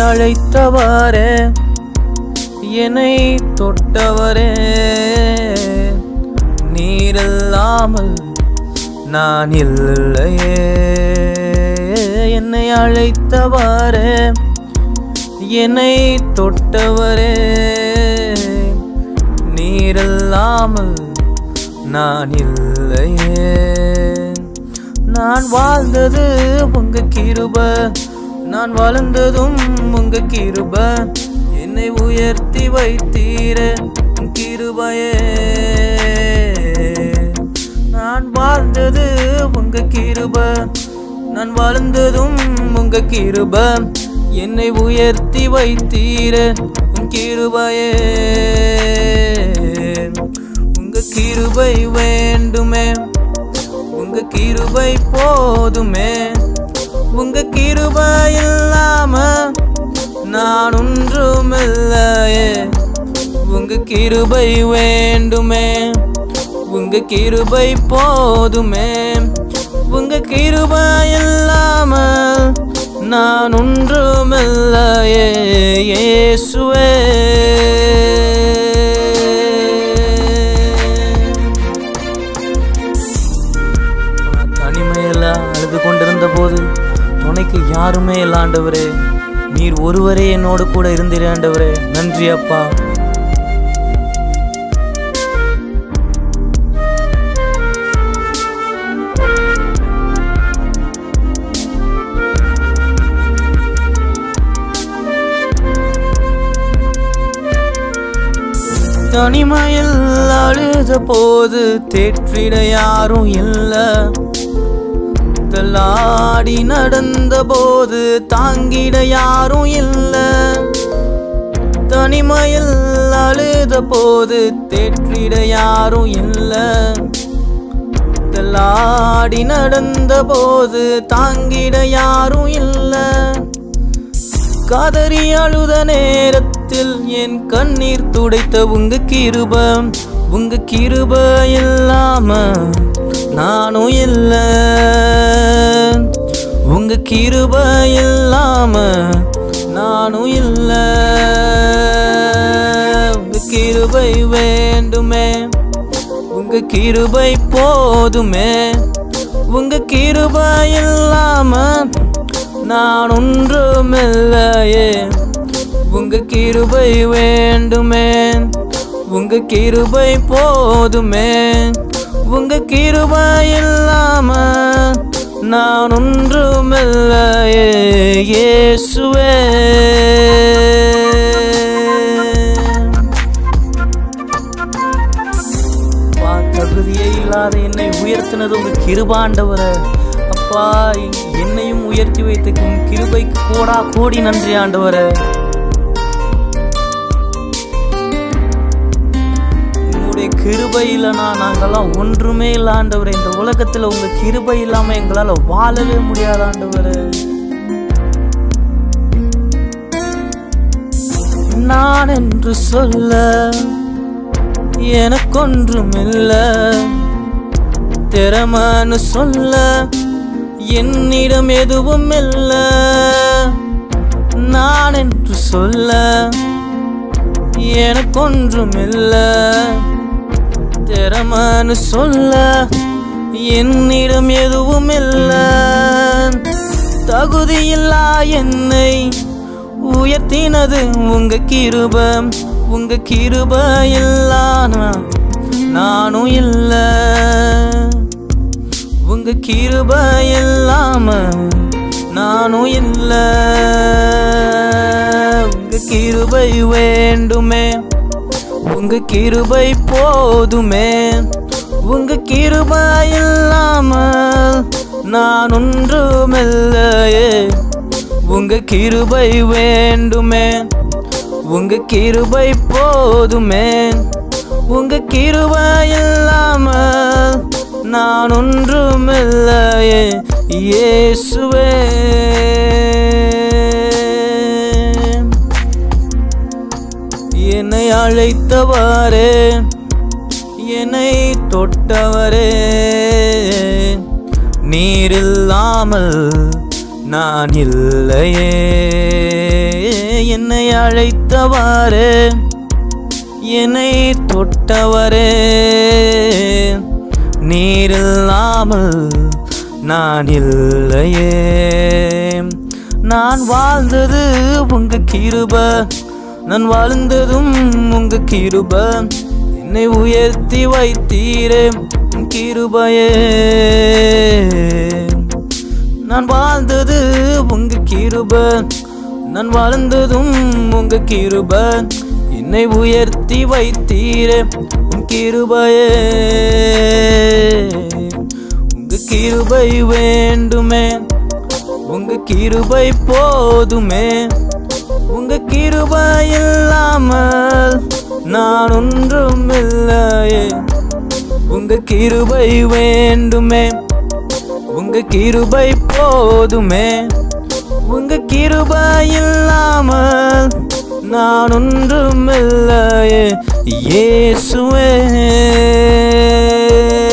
அழைத்தவரே என்னை தொட்டவரே நீரில்லாமல் நான் இல்லையே என்னை அழைத்தவரே என்னை தொட்டவரே நீரில்லாமல் நான் இல்லையே நான் வாழ்ந்தது உங்க கிருப நான் வளர்ந்ததும் உங்க கிருப என்னை உயர்த்தி வைத்தீர உன் கிருபையே நான் வாழ்ந்தது உங்க கிருப நான் வளர்ந்ததும் உங்க கிருப என்னை உயர்த்தி வைத்தீர உன் கிருபையே உங்க கிருபை வேண்டுமே உங்க கிருபை போதுமே உங்க கிருபை இல்லாம நான் ஒன்றுமில்லையே உங்க கிருபை வேண்டுமே உங்க கிருபை போதுமே உங்க கிருபை இல்லாம நான் ஒன்றுமில்லையே இயேசுவே நான் தனிமையில அழுது கொண்டிருந்த போது துணைக்கு யாருமே இல்ல ஆண்டவரே நீர் ஒருவரே என்னோடு கூட இருந்தீர் ஆண்டவரே நன்றி அப்பா தனிமையில் அழுத போது தேற்றிட யாரும் இல்ல தள்ளாடி நடந்த போது தாங்கிட யாரும் இல்ல தனிமையில் அழுத போது தேற்றிட யாரும் இல்ல தள்ளாடி நடந்த போது தாங்கிட யாரும் இல்லை கதறி அழுத நேரத்தில் என் கண்ணீர் துடைத்த உங்க கிருப உங்க கிருப இல்லாம நானும் இல்ல உங்க கிருப இல்லாம நானும் இல்ல உங்க கிருபை வேண்டுமே உங்க கிருபை போதுமே உங்க கிருபை இல்லாம நான் ஒன்றுமில்லையே உங்க கிருபை வேண்டுமே உங்க கிருபை போதுமே உங்க கிருபை இல்லாம நான் ஒன்றுமில்லையே இயேசுவே அப்பா, தகுதியே இல்லாத என்னை உயர்த்தினது உங்க கிருபாண்டவர அப்பா என்னையும் உயர்த்தி வைத்த உம் கிருபைக்கு கோடா கோடி நன்றி ஆண்டவர உங்களுடைய கிருபை இல்லைனா நாங்கெல்லாம் ஒன்றுமே இல்லை ஆண்டவரே இந்த உலகத்துல உங்க கிருபை இல்லாம எங்களால வாழவே முடியாது ஆண்டவரே நான் என்று சொல்ல எனக்கொன்றும் இல்ல திறமன்னு சொல்ல என்னிடம் எதுவும் இல்ல நான் என்று சொல்ல எனக்கொன்றும் இல்ல திறமன்னு சொல்ல என்னிடம் எதுவும் இல்ல தகுதியில்லா என்னை உயர்த்தினது உங்க கிருப உங்க கிருப இல்லாம நானும் இல்ல உங்க கிருப இல்லாம நானும் இல்ல உங்க கிருபை வேண்டுமே உங்க கிருபை போதுமே உங்க கிருபை இல்லாம நான் ஒன்றுமில்லையே உங்க கிருபை வேண்டுமே உங்க கிருபை போதுமே உங்க கிருபை இல்லாம நான் ஒன்றுமில்லையே இயேசுவே என்னை அழைத்தவரே என்னை தொட்டவரே நீரில்லாமல் நான் இல்லையே என்னை அழைத்தவாறு என்னை தொட்டவரே நீரில்லாமல் நான் இல்லையே நான் வாழ்ந்தது உங்க கிருப நான் வாழ்ந்ததும் உங்க கிருப என்னை உயர்த்தி வைத்தீரே உம் கிருபையே நான் வாழ்ந்தது உங்க கிருப நான் வாழ்ந்ததும் உங்க கிருப என்னை உயர்த்தி வைத்தீரே உன் கிருபையே உங்க கிருபை வேண்டுமே உங்க கிருபை போதுமே உங்க கிருபை இல்லாமல் நான் ஒன்றும் இல்லையே உங்க கிருபை வேண்டுமே உங்க கிருபை போதுமே உங்க கிருபை இல்லாமல் நான் ஒன்றும் இல்லையே இயேசுவே